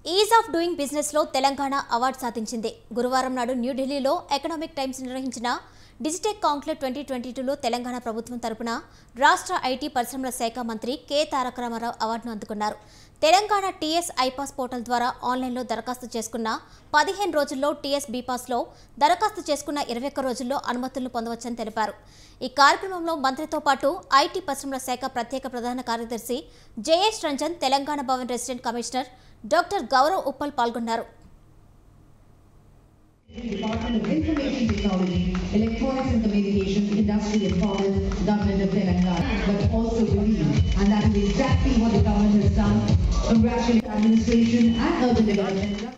Is of doing business లో Telangana award సాధించింది గురువారం నాడు న్యూఢిల్లీలో ఎకనామిక్ టైమ్స్ నిర్వహించిన డిజిటెక్ కాంక్లేవ్ ట్వంటీ ట్వంటీ టూలో తెలంగాణ ప్రభుత్వం తరపున రాష్ట్ర ఐటీ పరిశ్రమల శాఖ మంత్రి కె తారక రామారావు అవార్డును అందుకున్నారు తెలంగాణ టీఎస్ ఐపాస్ పోర్టల్ ద్వారా ఆన్లైన్లో దరఖాస్తు చేసుకున్న పదిహేను రోజుల్లో టీఎస్ బీపాస్లో దరఖాస్తు చేసుకున్న ఇరవై ఒక్క రోజుల్లో అనుమతులను పొందవచ్చని తెలిపారు ఈ కార్యక్రమంలో మంత్రితో పాటు ఐటీ పరిశ్రమల శాఖ ప్రత్యేక ప్రధాన కార్యదర్శి Jayesh Ranjan Telangana Bhavan resident commissioner doctor Gaurav Uppal పాల్గొన్నారు Department of Information Technology, Electronics and Communications, Industry and Commerce, Government of Telangana, but also believe, and that is exactly what the government has done. Congratulate administration and urban development.